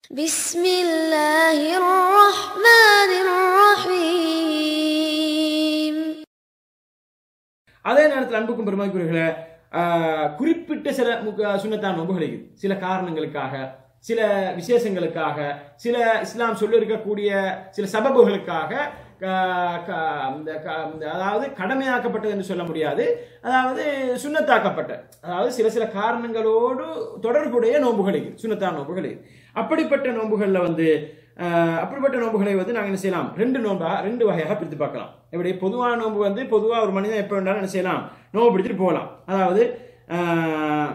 بسم الله الرحمن الرحيم அதே நேரத்தில் அன்புக்கும் பெருமாக்குரியர்களே குறிப்பிட்ட சில முக சுண்ணத்தான நோன்புகள் இருக்குது சில காரணங்களுக்காக சில விசேஷங்களுக்காக சில இஸ்லாம் சொல்லி இருக்கக்கூடிய சில சபபுகளுக்காக க- க- இந்த க- இந்த அதாவது கடமையாக்கப்பட்டது என்று சொல்ல முடியாது அதாவது சுண்ணத்தாக்கப்பட்ட அதாவது சில சில காரணங்களோடு தொடர்புடைய நோன்புகள் இருக்குது சுண்ணத்தான நோன்புகள் இருக்குது அப்படிப்பட்ட நோன்புகளில் வந்து ஆஹ், அப்படிப்பட்ட நோன்புகளை வந்து நாங்கள் என்ன செய்யலாம் ரெண்டு நோன்பா ரெண்டு வகையாக பிரித்து பார்க்கலாம் எப்படி பொதுவான நோன்பு வந்து பொதுவாக ஒரு மனிதன் எப்போ வேண்டாலும் என்ன செய்யலாம் நோன்பு பிடிச்சிட்டு போகலாம் அதாவது ஆஹ்,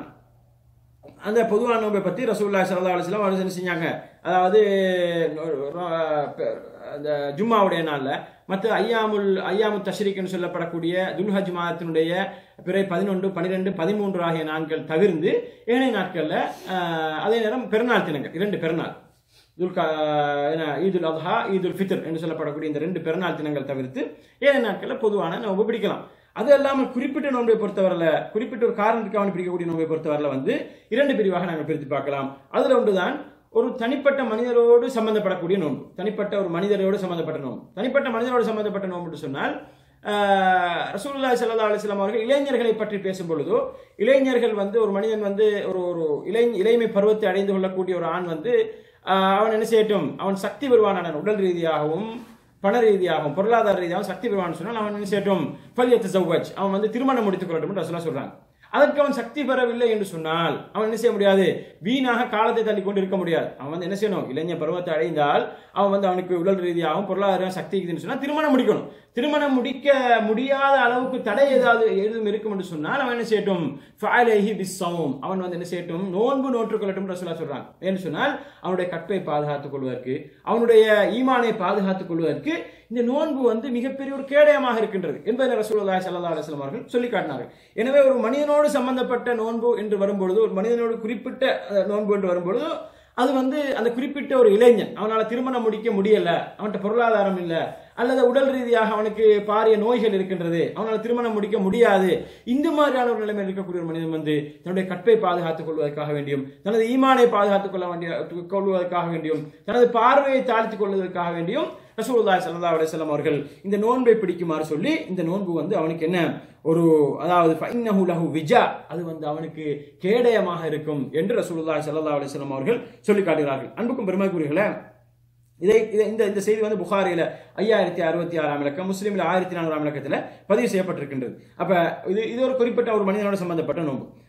அந்த பொதுவான நோன்பை பற்றி ரசூல்லா சல்லா அலிஸ்லாம் அவர் என்ன செஞ்சாங்க அதாவது நோ- ரோ- பெ- அந்த ஜும்மாவுடைய நாளில் மற்ற ஐயாமுல் ஐயாமு தஷ்ரீக்னு சொல்லப்படக்கூடிய துல்ஹஜ் மாதத்தினுடைய பிறை பதினொன்று பன்னிரெண்டு பதிமூன்று ஆகிய நாட்கள் தவிர்ந்து ஏனைய நாட்களில் அதே நேரம் பெருநாள் தினங்கள் இரண்டு பெருநாள் துல்கா என்ன ஈதுல் அல்ஹா ஈதுல் ஃபித்ர் என்று சொல்லப்படக்கூடிய இந்த ரெண்டு பெருநாள் தினங்கள் தவிர்த்து ஏழு நாட்களில் பொதுவான நோன்பு பிடிக்கலாம் அது இல்லாமல் குறிப்பிட்ட நோன்பை பொறுத்தவரையில் குறிப்பிட்ட ஒரு காரணத்துக்காக பிடிக்கக்கூடிய நோன்பை பொறுத்தவரையில் வந்து இரண்டு பிரிவாக நாங்கள் பிரித்து பார்க்கலாம் அதில் ஒன்றுதான் ஒரு தனிப்பட்ட மனிதரோடு சம்பந்தப்படக்கூடிய நோன்பு தனிப்பட்ட ஒரு மனிதரோடு சம்பந்தப்பட்ட நோன்பு தனிப்பட்ட மனிதரோடு சம்பந்தப்பட்ட நோன்பு என்று சொன்னால் ரசூலுல்லாஹி ஸல்லல்லாஹு அலைஹி வஸல்லம் அவர்கள் இளைஞர்களை பற்றி பேசும் பொழுதோ இளைஞர்கள் வந்து ஒரு மனிதன் வந்து ஒரு ஒரு இளை இளைமை பருவத்தை அடைந்து கொள்ளக்கூடிய ஒரு ஆண் வந்து ஆஹ், அவன் என்ன செய்யட்டும் அவன் சக்தி பெறுவானான உடல் ரீதியாகவும் பண ரீதியாகவும் பொருளாதார ரீதியாகவும் சக்தி பெறுவான்னு சொன்னால் அவன் என்ன செய்யட்டும் பல்யத்து சௌவஜ் அவன் வந்து திருமணம் முடித்துக் கொள்ளட்டும் ரசூலா சொல்றாங்க அதற்கு அவன் சக்தி பெறவில்லை என்று சொன்னால் அவன் என்ன செய்ய முடியாது வீணாக காலத்தை தள்ளி கொண்டு இருக்க முடியாது அவன் வந்து என்ன செய்யணும் இளைஞர் பருவத்தை அடைந்தால் அவன் வந்து அவனுக்கு உடல் ரீதியாகவும் பொருளாதார சக்தி இருக்குதுன்னு சொன்னால் திருமணம் முடிக்கணும் திருமணம் முடிக்க முடியாத அளவுக்கு தடை ஏதாவது எதுவும் இருக்கும் என்று சொன்னால் அவன் என்ன செய்யட்டும் ஃபாலேஹி பிஸ்ஸவும் அவன் வந்து என்ன செய்யட்டும் நோன்பு நோற்றுக் கொள்ளட்டும் ரசூலா சொல்றாங்க ஏன்னு சொன்னால் அவனுடைய கற்பை பாதுகாத்துக் கொள்வதற்கு அவனுடைய ஈமானை பாதுகாத்துக் கொள்வதற்கு இந்த நோன்பு வந்து மிகப்பெரிய ஒரு கேடயமாக இருக்கின்றது என்பதை ரசூலுல்லாஹி ஸல்லல்லாஹு அலைஹி வஸல்லம் அவர்கள் சொல்லி காட்டினார்கள் எனவே ஒரு மனிதனோடு சம்பந்தப்பட்ட நோன்பு என்று வரும்பொழுது ஒரு மனிதனோடு குறிப்பிட்ட அஹ், நோன்பு என்று வரும்பொழுது அது வந்து அந்த குறிப்பிட்ட ஒரு இளைஞன் அவனால திருமணம் முடிக்க முடியல அவன்கிட்ட பொருளாதாரம் இல்ல அல்லது உடல் ரீதியாக அவனுக்கு பாரிய நோய்கள் இருக்கின்றது அவனால் திருமணம் முடிக்க முடியாது இந்த மாதிரியான ஒரு நிலைமையில் இருக்கக்கூடிய ஒரு மனிதன் வந்து தன்னுடைய கற்பை பாதுகாத்துக் கொள்வதற்காக வேண்டியும் தனது ஈமானை பாதுகாத்துக் கொள்ள வேண்டிய கொள்வதற்காக வேண்டியும் தனது பார்வையை தாழ்த்திக் கொள்வதற்காக வேண்டியும் ரசூலுல்லாஹி ஸல்லல்லாஹு அலைஹி வஸல்லம் அவர்கள் இந்த நோன்பை பிடிக்குமாறு சொல்லி இந்த நோன்பு வந்து அவனுக்கு என்ன ஒரு அதாவது ஃபைன்னஹு லஹு விஜா அது வந்து அவனுக்கு கேடயமாக இருக்கும் என்று ரசூலுல்லாஹி ஸல்லல்லாஹு அலைஹி வஸல்லம் அவர்கள் சொல்லி காட்டுகிறார்கள் அன்புக்கும் பெருமைக்குரியர்களே இதை இதை- இந்த இந்த செய்தி வந்து புகாரில ஐயாயிரத்தி அறுபத்தி ஆறாம் இலக்கம் முஸ்லீமில் ஆயிரத்தி நானூறாம் இலக்கத்தில் பதிவு செய்யப்பட்டிருக்கின்றது அப்ப இது இது ஒரு குறிப்பிட்ட ஒரு மனிதனோட சம்பந்தப்பட்ட நோன்பு